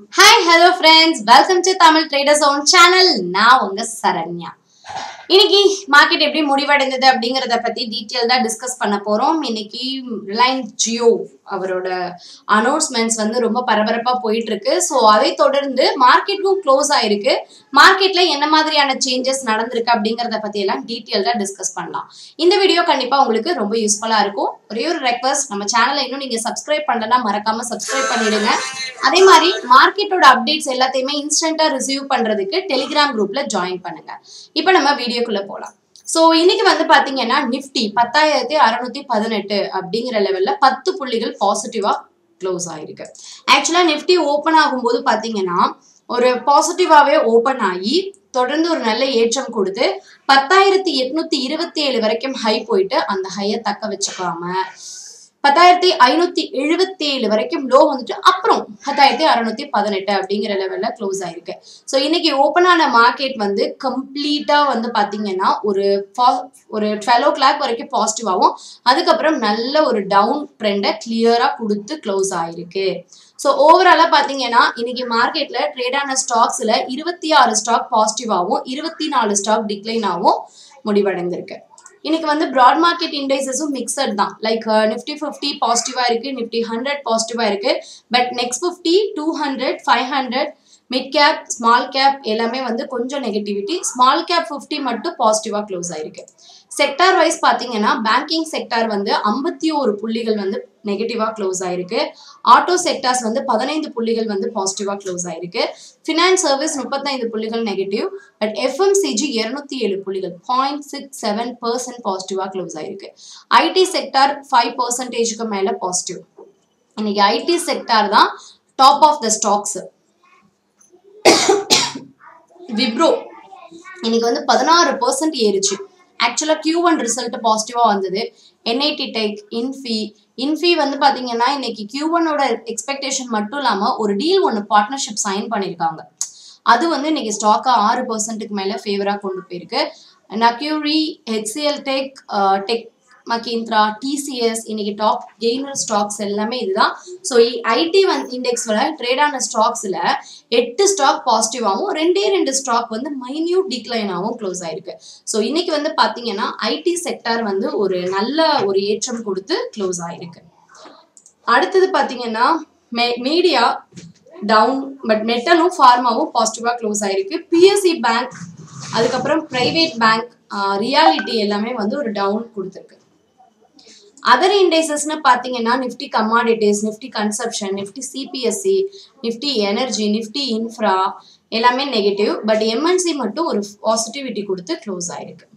hi hello friends welcome to Tamil traders own channel நான் உங்க சரண்யா இன்னைக்கு மார்க்கெட் எப்படி முடிவடைந்தது அப்படிங்கறத பத்தி டீட்டெயில்டா டிஸ்கஸ் பண்ண போறோம் இன்னைக்கு ரிலையன்ஸ் ஜியோ அவரோட அனௌன்ஸ்மெண்ட்ஸ் வந்து ரொம்ப பரபரப்பா போயிட்டு இருக்கு ஸோ அதை தொடர்ந்து மார்க்கெட்டும் க்ளோஸ் ஆயிருக்கு மார்க்கெட்ல என்ன மாதிரியான சேஞ்சஸ் நடந்திருக்கு அப்படிங்கறத பத்தி எல்லாம் டீட்டெயில்டா டிஸ்கஸ் பண்ணலாம் இந்த வீடியோ கண்டிப்பா உங்களுக்கு ரொம்ப யூஸ்ஃபுல்லா இருக்கும் ஒரே ஒரு ரெக்வஸ்ட் நம்ம சேனலை இன்னும் நீங்க சப்ஸ்கிரைப் பண்ணலன்னா மறக்காம சப்ஸ்கிரைப் பண்ணிடுங்க அதே மாதிரி மார்க்கெட்டோட அப்டேட்ஸ் எல்லாத்தையுமே இன்ஸ்டன்டா ரிசீவ் பண்றதுக்கு டெலிகிராம் குரூப்ல ஜாயின் பண்ணுங்க இப்போ நம்ம வீடியோக்குள்ள போலாம் ஸோ இன்னைக்கு வந்து பாத்தீங்கன்னா நிஃப்டி பத்தாயிரத்தி அறுநூத்தி பதினெட்டு அப்படிங்கிற லெவல்ல பத்து புள்ளிகள் பாசிட்டிவா க்ளோஸ் ஆயிருக்கு ஆக்சுவலா நிஃப்டி ஓப்பன் ஆகும்போது பாத்தீங்கன்னா ஒரு பாசிட்டிவாவே ஓப்பன் ஆகி தொடர்ந்து ஒரு நல்ல ஏற்றம் கொடுத்து பத்தாயிரத்தி எட்நூத்தி இருபத்தி ஏழு வரைக்கும் ஹை போயிட்டு அந்த ஹையை தக்க வச்சுக்காம பத்தாயிரத்தி ஐநூத்தி எழுபத்தி ஏழு வரைக்கும் லோ வந்துட்டு அப்புறம் பத்தாயிரத்தி அறுநூத்தி பதினெட்டு அப்படிங்கிற லெவல்ல க்ளோஸ் ஆயிருக்கு ஸோ இன்னைக்கு ஓப்பன் ஆன மார்க்கெட் வந்து கம்ப்ளீட்டா வந்து பாத்தீங்கன்னா ஒரு fa- ஒரு டுவெல் ஓ கிளாக் வரைக்கும் பாசிட்டிவாகவும் அதுக்கப்புறம் நல்ல ஒரு டவுன் ட்ரெண்டை கிளியரா கொடுத்து க்ளோஸ் ஆயிருக்கு ஸோ ஓவராலாக பார்த்தீங்கன்னா இன்னைக்கு மார்க்கெட்ல ட்ரேட் ஆன ஸ்டாக்ஸ்ல இருபத்தி ஆறு ஸ்டாக் பாசிட்டிவாகவும் இருபத்தி நாலு ஸ்டாக் டிக்ளைனாகவும் முடிவடைந்திருக்கு இன்னைக்கு வந்து ப்ராட் மார்க்கெட் இண்டைசஸும் மிக்சட் தான் லைக் நிஃப்டி ஃபிஃப்டி பாசிட்டிவாக இருக்கு நிஃப்டி ஹண்ட்ரட் பாசிட்டிவாக இருக்கு but next fifty two hundred five hundred mid cap small cap எல்லாமே வந்து கொஞ்சம் நெகட்டிவிட்டி ஸ்மால் கேப் ஃபிஃப்டி மட்டும் பாசிட்டிவாக க்ளோஸ் ஆயிருக்கு செக்டார் வைஸ் பார்த்தீங்கன்னா பேங்கிங் செக்டார் வந்து ஐம்பத்தி ஒரு புள்ளிகள் வந்து நெகட்டிவாக க்ளோஸ் ஆயிருக்கு ஆட்டோ செக்டார்ஸ் வந்து பதினைந்து புள்ளிகள் வந்து பாசிட்டிவாக க்ளோஸ் ஆயிருக்கு ஃபினான்ஸ் சர்வீஸ் முப்பத்தைந்து புள்ளிகள் நெகட்டிவ் பட் எஃப்எம்சிஜி இருநூத்தி ஏழு புள்ளிகள் பாயிண்ட் சிக்ஸ் செவன் பர்சன்ட் பாசிட்டிவாக க்ளோஸ் ஆயிருக்கு ஐடி செக்டார் ஃபைவ் பர்சன்டேஜுக்கு மேலே பாசிட்டிவ் இன்னைக்கு ஐடி செக்டார் தான் top of the stocks Wipro இன்னைக்கு வந்து பதினாறு பர்சன்ட் ஏறுச்சு ஆக்சுவலாக கியூ ஒன் ரிசல்ட் பாசிட்டிவாக வந்தது என்ஐடி டெக் இன்ஃபி இன்ஃபி வந்து பார்த்தீங்கன்னா இன்னைக்கு கியூ ஒன்னோட எக்ஸ்பெக்டேஷன் மட்டும் இல்லாமல் ஒரு டீல் ஒன்று பார்ட்னர்ஷிப் சைன் பண்ணியிருக்காங்க அது வந்து இன்னைக்கு ஸ்டாக்கை ஆறு பர்சன்ட்டுக்கு மேலே ஃபேவராக கொண்டு போயிருக்கு Naukri HCL tech tech Mahindra TCS இன்னைக்கு டாப் கெய்னர் ஸ்டாக்ஸ் எல்லாமே இதுதான் ஸோ ஐடி வந்து இண்டெக்ஸ்ல ட்ரேட் ஆன ஸ்டாக்ஸ்ல எட்டு ஸ்டாக் பாசிட்டிவாகவும் ரெண்டே ரெண்டு ஸ்டாக் வந்து மைன்யூட் டிக்ளைனாகவும் க்ளோஸ் ஆயிருக்கு ஸோ இன்னைக்கு வந்து பாத்தீங்கன்னா ஐடி செக்டார் வந்து ஒரு நல்ல ஒரு ஏற்றம் கொடுத்து க்ளோஸ் ஆயிருக்கு அடுத்தது பாத்தீங்கன்னா மீடியா டவுன் பட் மெட்டலும் ஃபார்மாவும் பாசிட்டிவாக க்ளோஸ் ஆயிருக்கு பிஎஸ்சி பேங்க் அதுக்கப்புறம் பிரைவேட் பேங்க் ரியாலிட்டி எல்லாமே வந்து ஒரு டவுன் கொடுத்துருக்கு அதர் இண்டைசஸ்னு பார்த்தீங்கன்னா Nifty commodities Nifty consumption Nifty CPSE Nifty energy Nifty infra எல்லாமே நெகட்டிவ் பட் எம்என்சி மட்டும் ஒரு பாசிட்டிவிட்டி கொடுத்து க்ளோஸ் ஆயிருக்கு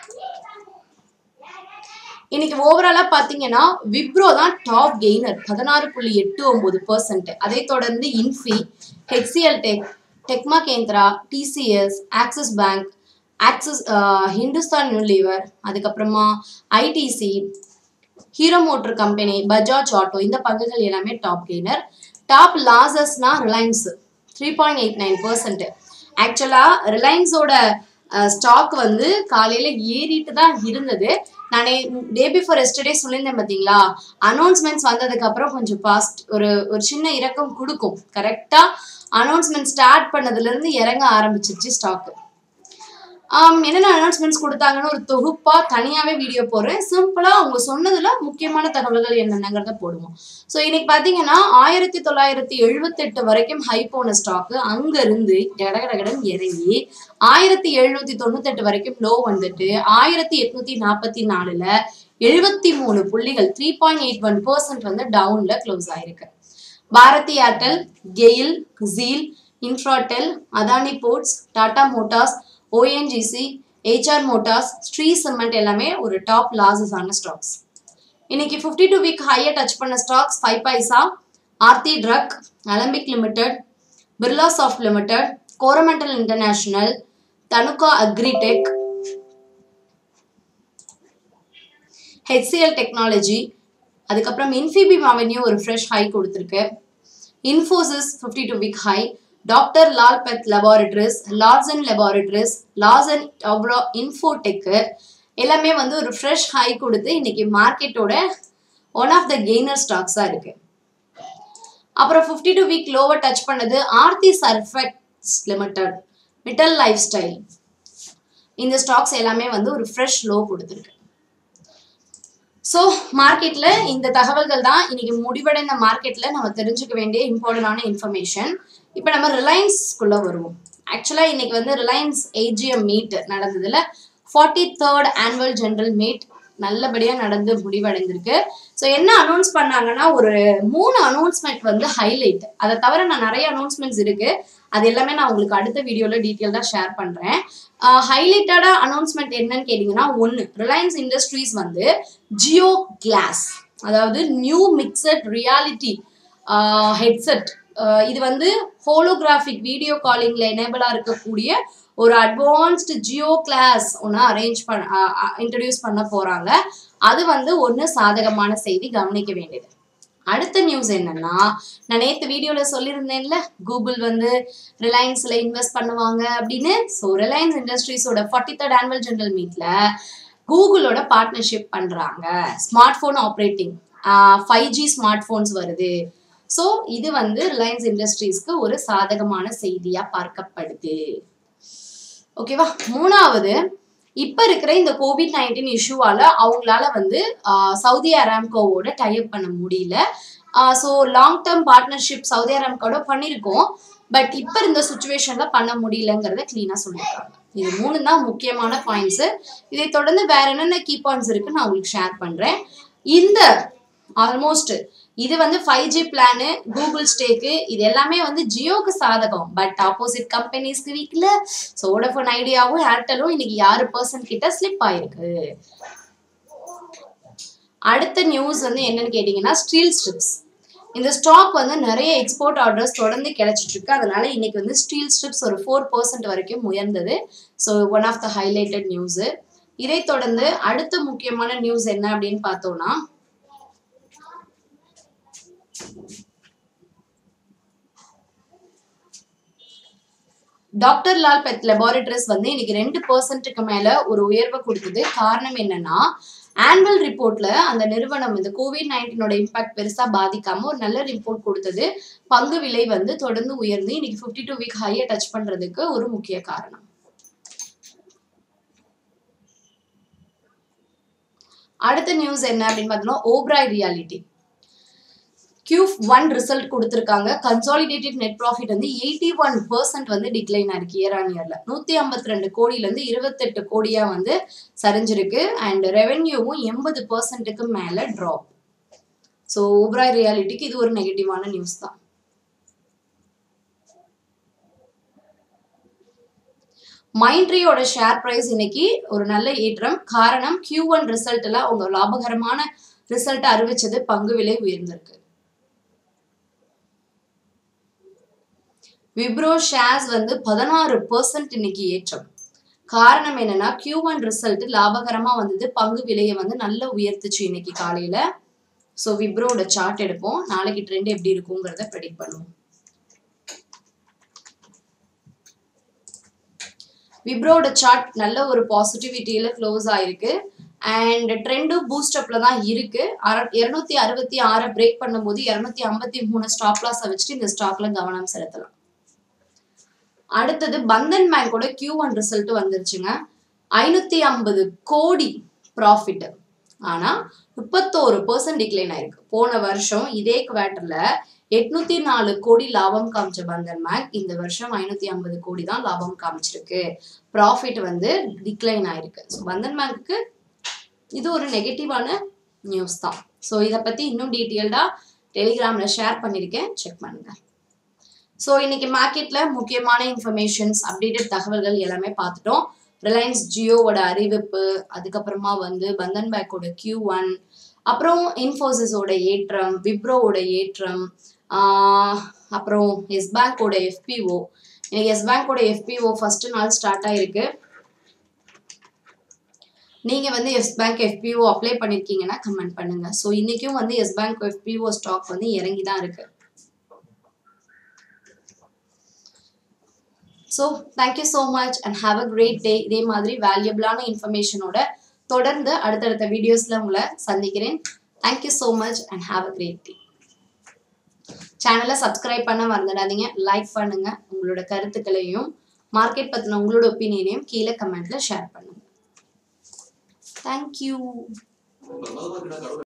இன்னைக்கு ஓவராலா பாத்தீங்கன்னா விப்ரோ தான் டாப் கெய்னர் பதினாறு புள்ளி எட்டு ஒன்பது பர்சன்ட் அதை தொடர்ந்து இன்ஃபி ஹெச்சிஎல் டெக் டெக்மா Mahindra TCS Axis bank Axis Hindustan Unilever அதுக்கப்புறமா ITC Hero motor company Bajaj auto இந்த பங்குகள் எல்லாமே டாப் கெய்னர் டாப் லாசஸ்னா Reliance three point eight nine percent ஆக்சுவலாக ரிலையன்ஸோட ஸ்டாக் வந்து காலையில் ஏறிட்டு தான் இருந்தது நானே டே பிஃபோர் எஸ்டர்டே சொல்லியிருந்தேன் பார்த்தீங்களா அனௌன்ஸ்மெண்ட்ஸ் வந்ததுக்கு அப்புறம் கொஞ்சம் பாஸ்ட் ஒரு ஒரு சின்ன இறக்கம் கொடுக்கும் கரெக்டாக அனௌன்ஸ்மெண்ட் ஸ்டார்ட் பண்ணதுலேருந்து இறங்க ஆரம்பிச்சிருச்சு ஸ்டாக்கு ஆம், என்னென்ன அனௌன்ஸ்மெண்ட்ஸ் கொடுத்தாங்கன்னு ஒரு தொகுப்பா தனியாவே வீடியோ போடுறேன் சிம்பிளா அவங்க சொன்னதுல முக்கியமான தகவல்கள் என்னென்னங்கிறத போடுவோம் ஸோ இன்னைக்கு பாத்தீங்கன்னா ஆயிரத்தி தொள்ளாயிரத்தி எழுபத்தெட்டு வரைக்கும் ஹை போன ஸ்டாக்கு அங்க இருந்து கடகடகடன் இறங்கி ஆயிரத்தி எழுநூத்தி தொண்ணூத்தெட்டு வரைக்கும் லோ வந்துட்டு ஆயிரத்தி எட்நூத்தி நாற்பத்தி நாலுல எழுபத்தி மூணு புள்ளிகள் three point eight one percent வந்து டவுன்ல க்ளோஸ் ஆயிருக்கு பாரதி ஏர்டெல் கெயில் ஜீல் Infratel Adani ports Tata motors ONGC HR motors Shree cement எல்லாமே ஒரு டாப் லாசஸ் ஆன ஸ்டாக்ஸ் இன்னைக்கு ஃபிஃப்டி டூ வீக் ஹையை டச் பண்ண stocks five paisa Aarti drug Alembic limited Birla soft limited Coromandel international Dhanuka agritech HCL technology அதுக்கப்புறம் இன்ஃபிபிம் அவென்யூ ஒரு ஃப்ரெஷ் ஹை கொடுத்துருக்கு Infosys fifty two week high doctor Lal பெத் laboratories Larsen laboratories Larsen அவ்வளோ இன்ஃபோடெக்கு எல்லாமே வந்து ஒரு ஃப்ரெஷ் ஹை கொடுத்து இன்னைக்கு மார்க்கெட்டோட ஒன் ஆஃப் த கெய்னர் ஸ்டாக்ஸாக இருக்கு அப்புறம் ஃபிஃப்டி டூ வீக் லோவை டச் பண்ணது Aarti surfactants limited Mittal lifestyle இந்த ஸ்டாக்ஸ் எல்லாமே வந்து ஒரு ஃப்ரெஷ் லோ கொடுத்துருக்கு ஸோ மார்க்கெட்டில் இந்த தகவல்கள் தான் இன்னைக்கு முடிவடைந்த மார்க்கெட்டில் நம்ம தெரிஞ்சுக்க வேண்டிய இம்பார்ட்டண்டான இன்ஃபர்மேஷன் இப்போ நம்ம ரிலையன்ஸ்குள்ளே வருவோம் ஆக்சுவலாக இன்னைக்கு வந்து ரிலையன்ஸ் ஏஜிஎம் மீட் நடந்ததுல forty third annual general meet நல்லபடியாக நடந்து முடிவடைந்திருக்கு ஸோ என்ன அனௌன்ஸ் பண்ணாங்கன்னா ஒரு மூணு அனௌன்ஸ்மெண்ட் வந்து ஹைலைட் அதை தவிர நான் நிறைய அனௌன்ஸ்மெண்ட்ஸ் இருக்கு அது எல்லாமே நான் உங்களுக்கு அடுத்த வீடியோவில் டீட்டெயில்டாக ஷேர் பண்ணுறேன் ஹைலைட்டடாக அனௌன்ஸ்மெண்ட் என்னன்னு கேட்டிங்கன்னா ஒன்று ரிலையன்ஸ் இண்டஸ்ட்ரீஸ் வந்து ஜியோ கிளாஸ் அதாவது நியூ மிக்சட் ரியாலிட்டி ஹெட்செட் இது வந்து ஹோலோகிராஃபிக் வீடியோ காலிங்ல எனேபிளாக இருக்கக்கூடிய ஒரு அட்வான்ஸ்டு ஜியோ கிளாஸ் ஒன்று அரேஞ்ச் பண்ண இன்ட்ரடியூஸ் பண்ண போகிறாங்க அது வந்து ஒன்று சாதகமான செய்தி கவனிக்க வேண்டியது அடுத்த நியூஸ் என்னன்னா நான் நேற்று வீடியோவில் சொல்லியிருந்தேன்ல கூகுள் வந்து ரிலையன்ஸில் இன்வெஸ்ட் பண்ணுவாங்க அப்படின்னு ஸோ ரிலையன்ஸ் இண்டஸ்ட்ரீஸோட ஃபார்ட்டி தேர்ட் ஆனுவல் ஜெனரல் மீட்டில் கூகுளோட பார்ட்னர்ஷிப் பண்ணுறாங்க smart phone operating five G smart phones வருது ஸோ இது வந்து ரிலையன்ஸ் இண்டஸ்ட்ரீஸ்க்கு ஒரு சாதகமான செய்தியாக பார்க்கப்படுது ஓகேவா மூணாவது இப்போ இருக்கிற இந்த கோவிட் நைன்டீன் இஷ்யூவால அவங்களால வந்து சவுதி அராம்கோவோட டைப் பண்ண முடியல so long term partnership Saudi அராம்கோட பண்ணியிருக்கோம் பட் இப்போ இந்த சுச்சுவேஷன்ல பண்ண முடியலங்கிறத கிளீனாக சொல்லியிருக்காங்க இது மூணு தான் முக்கியமான பாயிண்ட்ஸு இதை தொடர்ந்து வேற என்னென்ன கீ பாயிண்ட்ஸ் இருக்கு நான் உங்களுக்கு ஷேர் பண்றேன் இந்த ஆல்மோஸ்ட் இது வந்து five G plan Google stack இது எல்லாமே வந்து ஜியோக்கு சாதகம் பட் ஆப்போசிட் கம்பெனிஸ்க்கு வீக்ல ஸோ வோடஃபோன் ஐடியாவும் ஏர்டெலும் இன்னைக்கு யாரு பர்சன்ட் கிட்ட ஸ்லிப் ஆயிருக்கு அடுத்த நியூஸ் வந்து என்னன்னு கேட்டீங்கன்னா ஸ்டீல் ஸ்ட்ரிப்ஸ் இந்த ஸ்டாக் வந்து நிறைய எக்ஸ்போர்ட் ஆர்டர்ஸ் தொடர்ந்து கிடைச்சிட்டு இருக்கு அதனால இன்னைக்கு வந்து ஸ்டீல் ஸ்ட்ரிப்ஸ் ஒரு ஃபோர் பர்சன்ட் வரைக்கும் உயர்ந்தது so one of the highlighted news இதை தொடர்ந்து அடுத்த முக்கியமான நியூஸ் என்ன அப்படின்னு பார்த்தோம்னா டாக்டர் லால் பெத் லெபார்டரிஸ் வந்து இன்னைக்கு ரெண்டு பர்சன்ட்டுக்கு மேல ஒரு உயர்வை கொடுத்தது காரணம் என்னன்னா ஆனுவல் ரிப்போர்ட்ல அந்த நிறுவனம் இந்த கோவிட் நைன்டீனோட இம்பாக்ட் பெருசா பாதிக்காம ஒரு நல்ல ரிப்போர்ட் கொடுத்தது பங்கு விலை வந்து தொடர்ந்து உயர்ந்து இன்னைக்கு ஃபிஃப்டி டூ வீக் ஹையை டச் பண்றதுக்கு ஒரு முக்கிய காரணம் அடுத்த நியூஸ் என்ன அப்படின்னு பார்த்தோம்னா Oberoi realty Q one result கொடுத்துருக்காங்க கன்சாலிடேட்டட் நெட் ப்ராஃபிட் வந்து எயிட்டி ஒன் பர்சன்ட் வந்து டிக்ளைன் ஆயிருக்கு இயர் ஆன் இயர்ல நூத்தி ஐம்பத்தி ரெண்டு கோடியிலேருந்து இருபத்தெட்டு கோடியா வந்து சரிஞ்சிருக்கு அண்ட் ரெவென்யூவும் எண்பது பர்சன்ட்டுக்கு மேல ட்ராப் ஸோ ஓப்ராய் ரியாலிட்டிக்கு இது ஒரு நெகட்டிவான நியூஸ் தான் மைண்ட்ரியோட ஷேர் பிரைஸ் இன்னைக்கு ஒரு நல்ல ஏற்றம் காரணம் கியூ ஒன் ரிசல்ட்ல அவங்க லாபகரமான ரிசல்ட் அறிவிச்சது பங்கு விலை உயர்ந்திருக்கு விப்ரோ ஷேர்ஸ் வந்து பதினாறு பர்சன்ட் இன்னைக்கு ஏற்றம் காரணம் என்னன்னா கியூ ஒன் ரிசல்ட் லாபகரமா வந்தது பங்கு விலையை வந்து நல்லா உயர்த்துச்சு இன்னைக்கு காலையில ஸோ விப்ரோட சார்ட் எடுப்போம் நாளைக்கு ட்ரெண்ட் எப்படி இருக்குங்கிறத ப்ரெடிக்ட் பண்ணுவோம் விப்ரோட சார்ட் நல்ல ஒரு பாசிட்டிவிட்டியில க்ளோஸ் ஆயிருக்கு அண்ட் ட்ரெண்டும் பூஸ்ட் அப்ல தான் இருக்கு இருநூத்தி அறுபத்தி ஆறை பிரேக் பண்ணும்போது இருநூத்தி ஐம்பத்தி மூணு ஸ்டாப் லாஸை வச்சுட்டு இந்த ஸ்டாக்ல கவனம் செலுத்தலாம் அடுத்தது பந்தன் பேங்கோட கியூ ஒன் ரிசல்ட் வந்துருச்சுங்க ஐநூத்தி ஐம்பது கோடி ப்ராஃபிட் ஆனா முப்பத்தோரு பர்சன்ட் டிக்ளைன் ஆயிருக்கு போன வருஷம் இதே குவார்டர்ல எட்நூத்தி நாலு கோடி லாபம் காமிச்ச பந்தன் பேங்க் இந்த வருஷம் ஐநூத்தி ஐம்பது கோடி தான் லாபம் காமிச்சிருக்கு ப்ராஃபிட் வந்து டிக்ளைன் ஆயிருக்கு ஸோ பந்தன் பேங்க்கு இது ஒரு நெகட்டிவான நியூஸ் தான் ஸோ இதை பத்தி இன்னும் டீட்டெயில்டா டெலிகிராம்ல ஷேர் பண்ணியிருக்கேன் செக் பண்ணுங்க ஸோ இன்னைக்கு மார்க்கெட்ல முக்கியமான இன்ஃபர்மேஷன்ஸ் அப்டேட்டட் தகவல்கள் எல்லாமே பார்த்துட்டோம் ரிலையன்ஸ் ஜியோவோட அறிவிப்பு அதுக்கப்புறமா வந்து பந்தன் பேங்கோட கியூ ஒன் அப்புறம் இன்ஃபோசிஸோட ஏற்றம் விப்ரோவோட ஏற்றம் அப்புறம் எஸ் பேங்கோட எஃபிஓ எனக்கு எஸ் பேங்கோட எஃபிஓ ஃபர்ஸ்ட் நாள் ஸ்டார்ட் ஆயிருக்கு நீங்க வந்து எஸ் பேங்க் எஃபிஓ அப்ளை பண்ணிருக்கீங்கன்னா கமெண்ட் பண்ணுங்க ஸோ இன்னைக்கும் வந்து எஸ் பேங்க் எஃபிஓ ஸ்டாக் வந்து இறங்கி தான் இருக்கு so thank you so much and have a great day இதே மாதிரி வேல்யூபிளான இன்ஃபர்மேஷனோட தொடர்ந்து அடுத்தடுத்த வீடியோஸில் உங்களை சந்திக்கிறேன் thank you so much and have a great day சேனலை சப்ஸ்கிரைப் பண்ண மறந்துடாதீங்க லைக் பண்ணுங்க உங்களோட கருத்துக்களையும் மார்க்கெட் பத்தின உங்களோட ஒப்பீனியனையும் கீழே கமெண்ட்ல ஷேர் பண்ணுங்க தேங்க்யூ